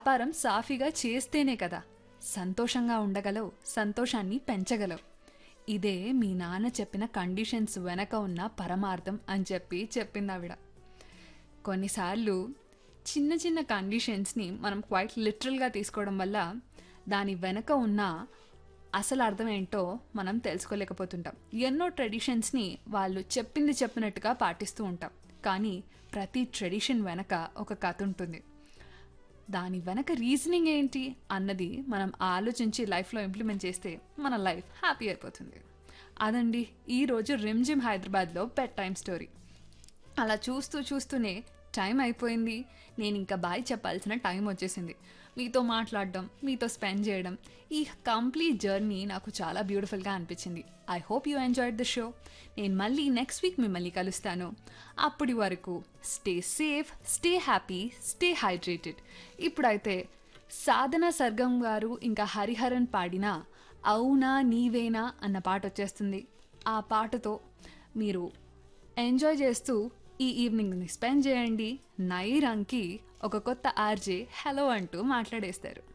వ్యాపారం సాఫీగా చేస్తేనే కదా సంతోషంగా ఉండగలవు సంతోషాన్ని పెంచగలవు ఇదే మీ నాన్న చెప్పిన కండిషన్స్ వెనక ఉన్న పరమార్థం అని చెప్పి చెప్పింది ఆవిడ కొన్నిసార్లు చిన్న చిన్న కండిషన్స్ని మనం క్వైట్ లిటరల్గా తీసుకోవడం వల్ల దాని వెనక ఉన్న అసలు అర్థం ఏంటో మనం తెలుసుకోలేకపోతుంటాం ఎన్నో ట్రెడిషన్స్ని వాళ్ళు చెప్పింది చెప్పినట్టుగా పాటిస్తూ ఉంటాం కానీ ప్రతి ట్రెడిషన్ వెనక ఒక కథ ఉంటుంది దాని వెనక రీజనింగ్ ఏంటి అన్నది మనం ఆలోచించి లైఫ్లో ఇంప్లిమెంట్ చేస్తే మన లైఫ్ హ్యాపీ అయిపోతుంది అదండి ఈరోజు రిమ్జిమ్ హైదరాబాద్లో పెట్ టైమ్ స్టోరీ అలా చూస్తూ చూస్తూనే టైం అయిపోయింది నేను ఇంకా బాయ్ చెప్పాల్సిన టైం వచ్చేసింది మీతో మాట్లాడడం మీతో స్పెండ్ చేయడం ఈ కంప్లీట్ జర్నీ నాకు చాలా బ్యూటిఫుల్గా అనిపించింది I hope you enjoyed the show నేను మళ్ళీ నెక్స్ట్ వీక్ మిమ్మల్ని కలుస్తాను అప్పటి వరకు stay safe stay happy stay hydrated ఇప్పుడైతే సాధన సర్గం గారు ఇంకా హరిహరన్ పాడిన అవునా నీవేనా అన్న పాట వచ్చేస్తుంది ఆ పాటతో మీరు ఎంజాయ్ చేస్తూ ఈ ఈవినింగ్ని స్పెండ్ చేయండి నైరంకి ఒక కొత్త ఆర్జే హలో అంటూ మాట్లాడేస్తారు